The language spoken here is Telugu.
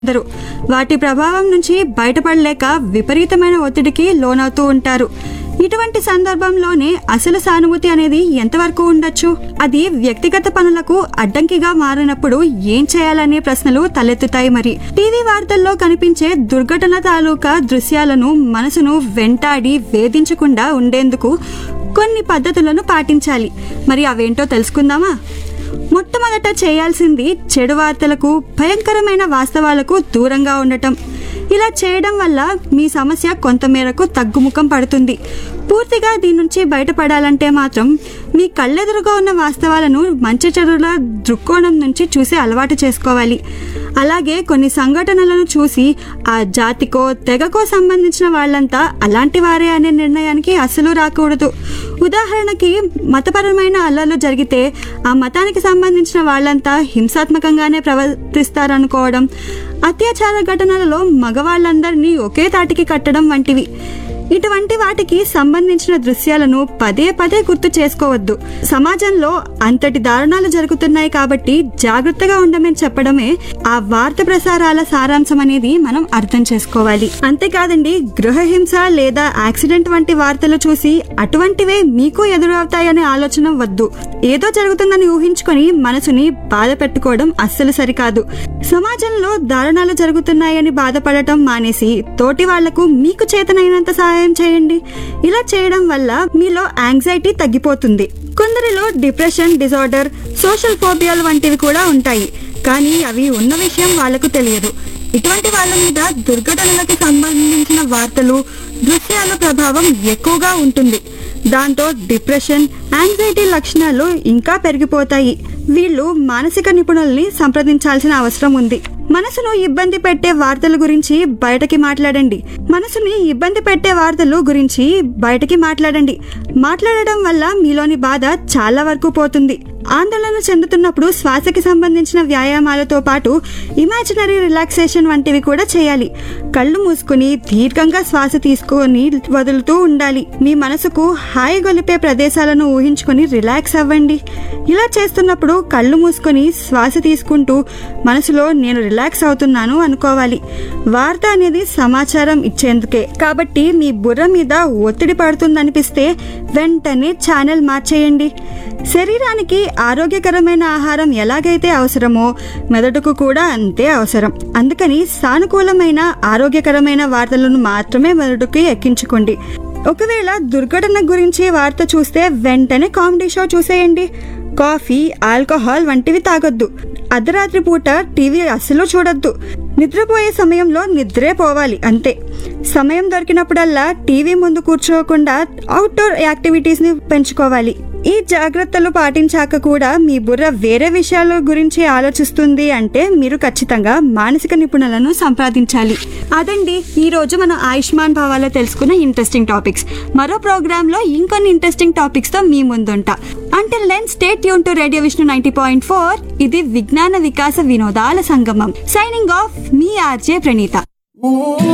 అందరూ వాటి ప్రభావం నుంచి బయటపడలేక విపరీతమైన ఒత్తిడికి లోనవుతూ ఉంటారు ఇటువంటి సందర్భంలోనే అసలు సానుభూతి అనేది ఎంతవరకు ఉండొచ్చు అది వ్యక్తిగత పనులకు అడ్డంకిగా మారినప్పుడు ఏం చేయాలనే ప్రశ్నలు తలెత్తుతాయి మరి టీవీ వార్తల్లో కనిపించే దుర్ఘటన తాలూకా దృశ్యాలను మనసును వెంటాడి వేధించకుండా ఉండేందుకు కొన్ని పద్ధతులను పాటించాలి మరి అవేంటో తెలుసుకుందామా మొట్టమొదట చేయాల్సింది చెడు వార్తలకు భయంకరమైన వాస్తవాలకు దూరంగా ఉండటం ఇలా చేయడం వల్ల మీ సమస్య కొంతమేరకు తగ్గుముఖం పడుతుంది పూర్తిగా దీని నుంచి బయటపడాలంటే మాత్రం మీ కళ్ళెదురుగా ఉన్న వాస్తవాలను మంచి చెడుల దృక్కోణం నుంచి చూసి అలవాటు చేసుకోవాలి అలాగే కొన్ని సంఘటనలను చూసి ఆ జాతికో తెగకో సంబంధించిన వాళ్ళంతా అలాంటి వారే అనే నిర్ణయానికి అస్సలు రాకూడదు ఉదాహరణకి మతపరమైన అల్లర్లు జరిగితే ఆ మతానికి సంబంధించిన వాళ్ళంతా హింసాత్మకంగానే ప్రవర్తిస్తారనుకోవడం అత్యాచార ఘటనలలో మగవాళ్ళందరినీ ఒకే తాటికి కట్టడం వంటివి ఇటువంటి వాటికి సంబంధించిన దృశ్యాలను పదే పదే గుర్తు చేసుకోవద్దు సమాజంలో అంతటి దారుణాలు జరుగుతున్నాయి కాబట్టి జాగ్రత్తగా ఉండమని చెప్పడమే ఆ వార్త ప్రసారాల సారాంశం అనేది మనం అర్థం చేసుకోవాలి అంతేకాదండి గృహహింస లేదా యాక్సిడెంట్ వంటి వార్తలు చూసి అటువంటివే మీకు ఎదురవుతాయనే ఆలోచన వద్దు ఏదో జరుగుతుందని ఊహించుకొని మనసుని బాధ పెట్టుకోవడం అస్సలు సరికాదు సమాజంలో దారుణాలు జరుగుతున్నాయని బాధపడటం మానేసి తోటి వాళ్లకు మీకు చేతనైనంత సహాయం చేయండి ఇలా చేయడం వల్ల మీలో యాంగ్జైటీ తగ్గిపోతుంది కొందరిలో డిప్రెషన్ డిజార్డర్ సోషల్ ఫోబియాలు వంటివి కూడా ఉంటాయి కానీ అవి ఉన్న విషయం వాళ్లకు తెలియదు ఇటువంటి వాళ్ళ మీద దుర్ఘటనలకు సంబంధించిన వార్తలు దృశ్యాల ప్రభావం ఎక్కువగా ఉంటుంది దాంతో డిప్రెషన్ యాంగ్జైటీ లక్షణాలు ఇంకా పెరిగిపోతాయి వీళ్ళు మానసిక నిపుణుల్ని సంప్రదించాల్సిన అవసరం ఉంది మనసును ఇబ్బంది పెట్టే వార్తల గురించి బయటకి మాట్లాడండి మనసుని ఇబ్బంది పెట్టే వార్తలు గురించి బయటకి మాట్లాడండి మాట్లాడడం వల్ల మీలోని బాధ చాలా వరకు పోతుంది ఆందోళన చెందుతున్నప్పుడు శ్వాసకి సంబంధించిన వ్యాయామాలతో పాటు ఇమాజినరీ రిలాక్సేషన్ వంటివి కూడా చేయాలి కళ్ళు మూసుకుని దీర్ఘంగా శ్వాస తీసుకొని వదులుతూ ఉండాలి మీ మనసుకు హాయి గొలిపే ప్రదేశాలను ఊహించుకొని రిలాక్స్ అవ్వండి ఇలా చేస్తున్నప్పుడు కళ్ళు మూసుకొని శ్వాస తీసుకుంటూ మనసులో నేను రిలాక్స్ అవుతున్నాను అనుకోవాలి వార్త అనేది సమాచారం ఇచ్చేందుకే కాబట్టి మీ బుర్ర మీద ఒత్తిడి పడుతుందనిపిస్తే వెంటనే ఛానల్ మార్చేయండి శరీరానికి ఆరోగ్యకరమైన ఆహారం ఎలాగైతే అవసరమో మెదడుకు కూడా అంతే అవసరం అందుకని సానుకూలమైన ఆరోగ్యకరమైన వార్తలను మాత్రమే మెదడుకి ఎక్కించుకోండి ఒకవేళ దుర్ఘటన గురించి వార్త చూస్తే వెంటనే కామెడీ షో చూసేయండి కాఫీ ఆల్కహాల్ వంటివి తాగొద్దు అర్ధరాత్రి పూట టీవీ అస్సలు చూడొద్దు నిద్రపోయే సమయంలో నిద్రే పోవాలి అంతే సమయం దొరికినప్పుడల్లా టీవీ ముందు కూర్చోకుండా అవుట్డోర్ యాక్టివిటీస్ని పెంచుకోవాలి ఈ జాగ్రత్తలు పాటించాక కూడా మీ బుర్ర వేరే విషయాల గురించి ఆలోచిస్తుంది అంటే మీరు ఖచ్చితంగా మానసిక నిపుణులను సంప్రదించాలి అదండి ఈ రోజు మనం ఆయుష్మాన్ భావాలో తెలుసుకున్న ఇంట్రెస్టింగ్ టాపిక్స్ మరో ప్రోగ్రామ్ లో ఇంకొన్ని ఇంట్రెస్టింగ్ టాపిక్స్ తో మీ ముందుంటా until then stay tune to radio Vishnu ninety point four ఇది విజ్ఞాన వికాస వినోదాల సంగమం సైనింగ్ ఆఫ్ మీ ఆర్జే ప్రణీత